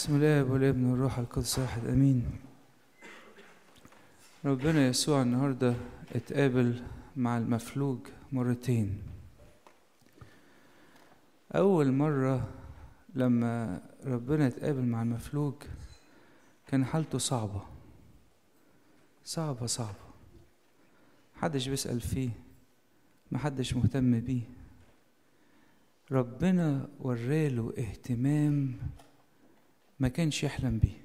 بسم الله والابن والروح القدس واحد امين ربنا يسوع النهارده اتقابل مع المفلوج مرتين اول مره لما ربنا اتقابل مع المفلوج كان حالته صعبه صعبه صعبه محدش بيسال فيه محدش مهتم بيه ربنا وراله اهتمام ما كانش يحلم بيه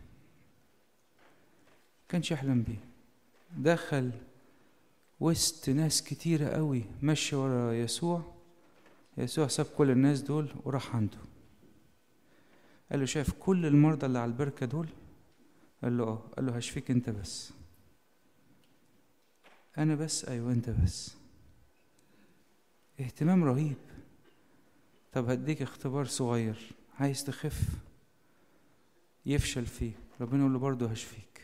كانش يحلم بيه دخل وسط ناس كتيرة قوي ماشية ورا يسوع يسوع ساب كل الناس دول وراح عنده قال له شايف كل المرضى اللي على البركة دول قال له اه قال له هشفيك انت بس انا بس ايوه انت بس اهتمام رهيب طب هديك اختبار صغير عايز تخف يفشل فيه ربنا يقول له برضه هشفيك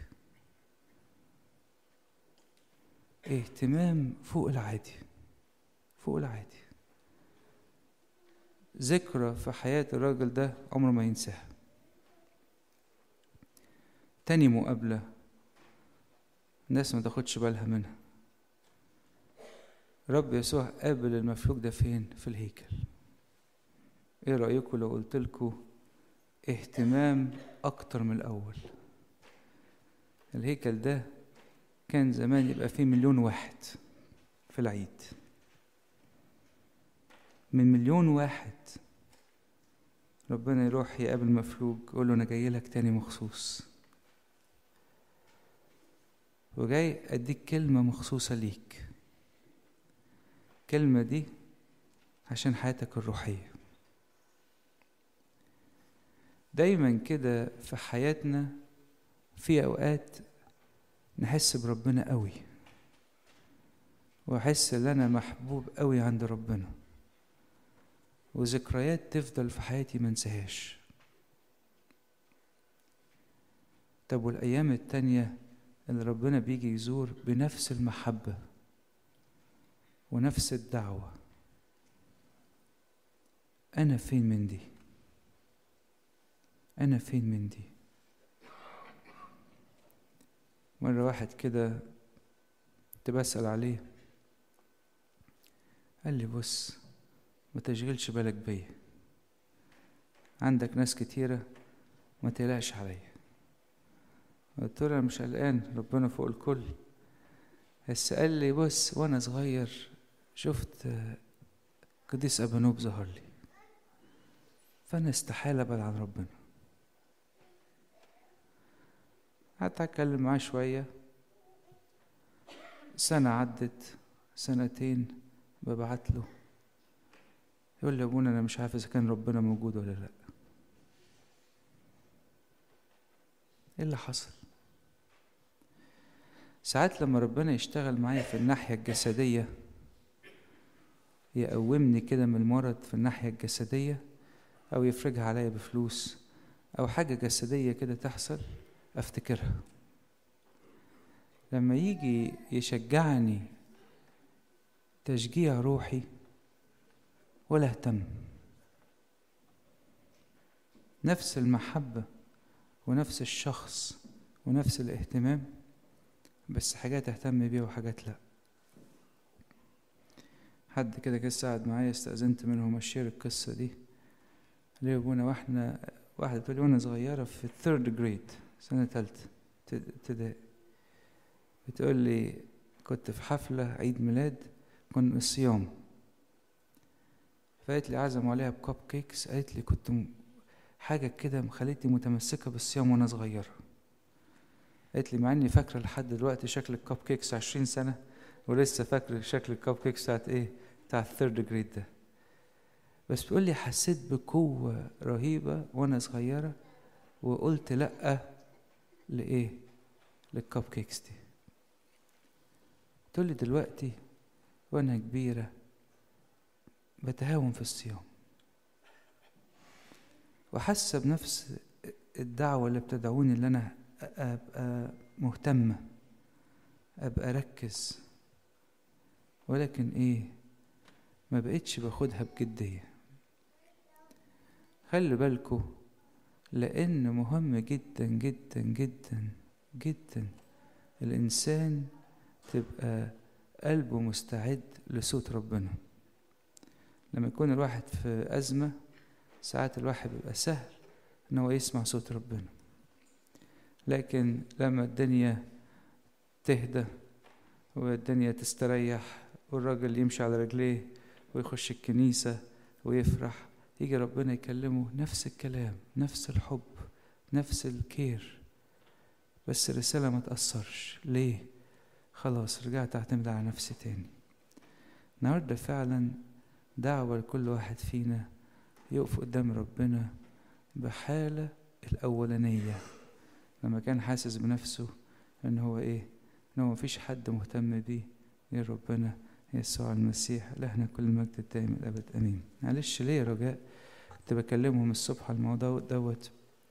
اهتمام فوق العادي فوق العادي ذكرى في حياة الراجل ده عمره ما ينساها تاني مقابلة الناس ما تاخدش بالها منها رب يسوع قابل المفلوج ده فين في الهيكل ايه رأيكم لو قلت لكم اهتمام اكتر من الاول الهيكل ده كان زمان يبقى فيه مليون واحد في العيد من مليون واحد ربنا يروح يقابل مفلوج يقول له انا جاي لك تاني مخصوص وجاي اديك كلمه مخصوصه ليك الكلمه دي عشان حياتك الروحيه دايما كده في حياتنا في اوقات نحس بربنا قوي واحس ان انا محبوب قوي عند ربنا وذكريات تفضل في حياتي ما انساهاش طب والايام التانية اللي ربنا بيجي يزور بنفس المحبة ونفس الدعوة انا فين من دي أنا فين من دي مرة واحد كده كنت بسأل عليه قال لي بص ما تشغلش بالك بيا عندك ناس كتيرة ما تقلقش عليا قلت له أنا مش قلقان ربنا فوق الكل بس قال لي بص وأنا صغير شفت قديس أبانوب ظهر لي فأنا استحالة أبعد عن ربنا قعدت اتكلم معاه شويه سنه عدت سنتين ببعت له يقول لي يا ابونا انا مش عارف اذا كان ربنا موجود ولا لا ايه اللي حصل ساعات لما ربنا يشتغل معايا في الناحيه الجسديه يقومني كده من المرض في الناحيه الجسديه او يفرجها عليا بفلوس او حاجه جسديه كده تحصل افتكرها لما يجي يشجعني تشجيع روحي ولا اهتم نفس المحبة ونفس الشخص ونفس الاهتمام بس حاجات اهتم بيها وحاجات لا حد كده كده قاعد معايا استأذنت منهم اشير القصة دي ليه يا ابونا واحنا واحدة تقول لي وانا صغيرة في الثيرد جريد سنة تالتة ابتدائي بتقول لي كنت في حفلة عيد ميلاد كنا الصيام فقالت لي عزموا عليها بكب كيكس قالت لي كنت حاجة كده مخلتني متمسكة بالصيام وأنا صغيرة قالت لي مع إني فاكرة لحد دلوقتي شكل الكب كيكس عشرين سنة ولسه فاكرة شكل الكب كيكس بتاعت إيه بتاع الثيرد جريد ده بس بتقول لي حسيت بقوة رهيبة وأنا صغيرة وقلت لأ لإيه؟ للكب كيكس دي تقول لي دلوقتي وأنا كبيرة بتهاون في الصيام وحاسة بنفس الدعوة اللي بتدعوني اللي أنا أبقى مهتمة أبقى أركز ولكن إيه ما بقتش باخدها بجدية خلي بالكم لأن مهم جدا جدا جدا جدا الإنسان تبقى قلبه مستعد لصوت ربنا لما يكون الواحد في أزمة ساعات الواحد بيبقى سهل إن هو يسمع صوت ربنا لكن لما الدنيا تهدى والدنيا تستريح والراجل يمشي على رجليه ويخش الكنيسة ويفرح يجي ربنا يكلمه نفس الكلام نفس الحب نفس الكير بس الرسالة ما تأثرش ليه؟ خلاص رجعت أعتمد على نفسي تاني النهاردة فعلا دعوة لكل واحد فينا يقف قدام ربنا بحالة الأولانية لما كان حاسس بنفسه إن هو إيه؟ إن هو مفيش حد مهتم بيه غير ربنا يسوع المسيح لهنا كل المجد الدائم الأبد أمين معلش ليه رجاء كنت بكلمهم الصبح على الموضوع دوت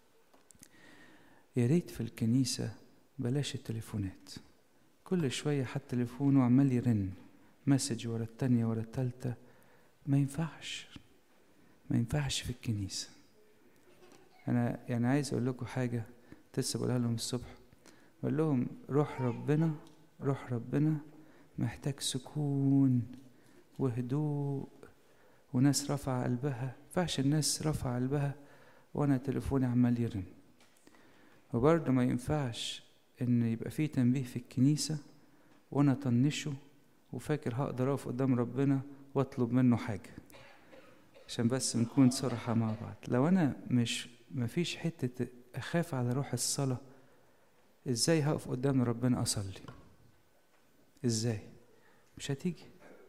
يا ريت في الكنيسة بلاش التليفونات كل شوية حتى تليفونه عمال يرن مسج ورا التانية ورا التالتة ما ينفعش ما ينفعش في الكنيسة أنا يعني عايز أقول لكم حاجة لسه بقولها لهم الصبح بقول لهم روح ربنا روح ربنا محتاج سكون وهدوء وناس رفع قلبها ينفعش الناس رفع قلبها وانا تليفوني عمال يرن وبرضه ما ينفعش ان يبقى فيه تنبيه في الكنيسة وانا طنشه وفاكر هقدر اقف قدام ربنا واطلب منه حاجة عشان بس نكون صراحة مع بعض لو انا مش مفيش حتة اخاف على روح الصلاة ازاي هقف قدام ربنا اصلي ازاي مش هتيجي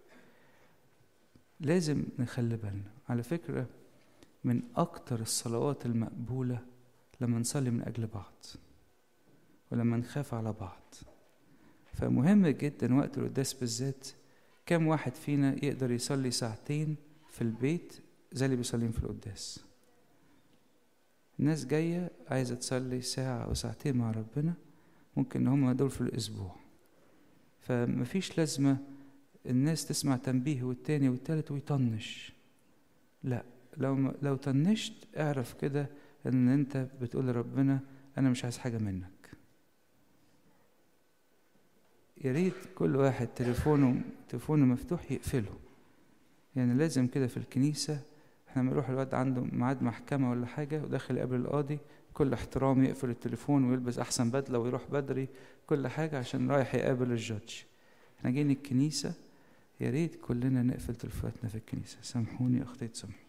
لازم نخلي بالنا على فكرة من أكتر الصلوات المقبولة لما نصلي من أجل بعض ولما نخاف على بعض فمهم جدا وقت القداس بالذات كم واحد فينا يقدر يصلي ساعتين في البيت زي اللي بيصلين في القداس الناس جاية عايزة تصلي ساعة أو ساعتين مع ربنا ممكن إن هما دول في الأسبوع فمفيش لازمة الناس تسمع تنبيه والتاني والتالت ويطنش لا لو لو طنشت اعرف كده ان انت بتقول لربنا انا مش عايز حاجه منك يا ريت كل واحد تليفونه تليفونه مفتوح يقفله يعني لازم كده في الكنيسه احنا لما يروح الواد عنده ميعاد محكمه ولا حاجه وداخل يقابل القاضي كل احترام يقفل التليفون ويلبس احسن بدله ويروح بدري كل حاجه عشان رايح يقابل الجادج احنا جايين الكنيسه يا ريت كلنا نقفل تليفوناتنا في الكنيسة سامحوني أخطيت سامحوني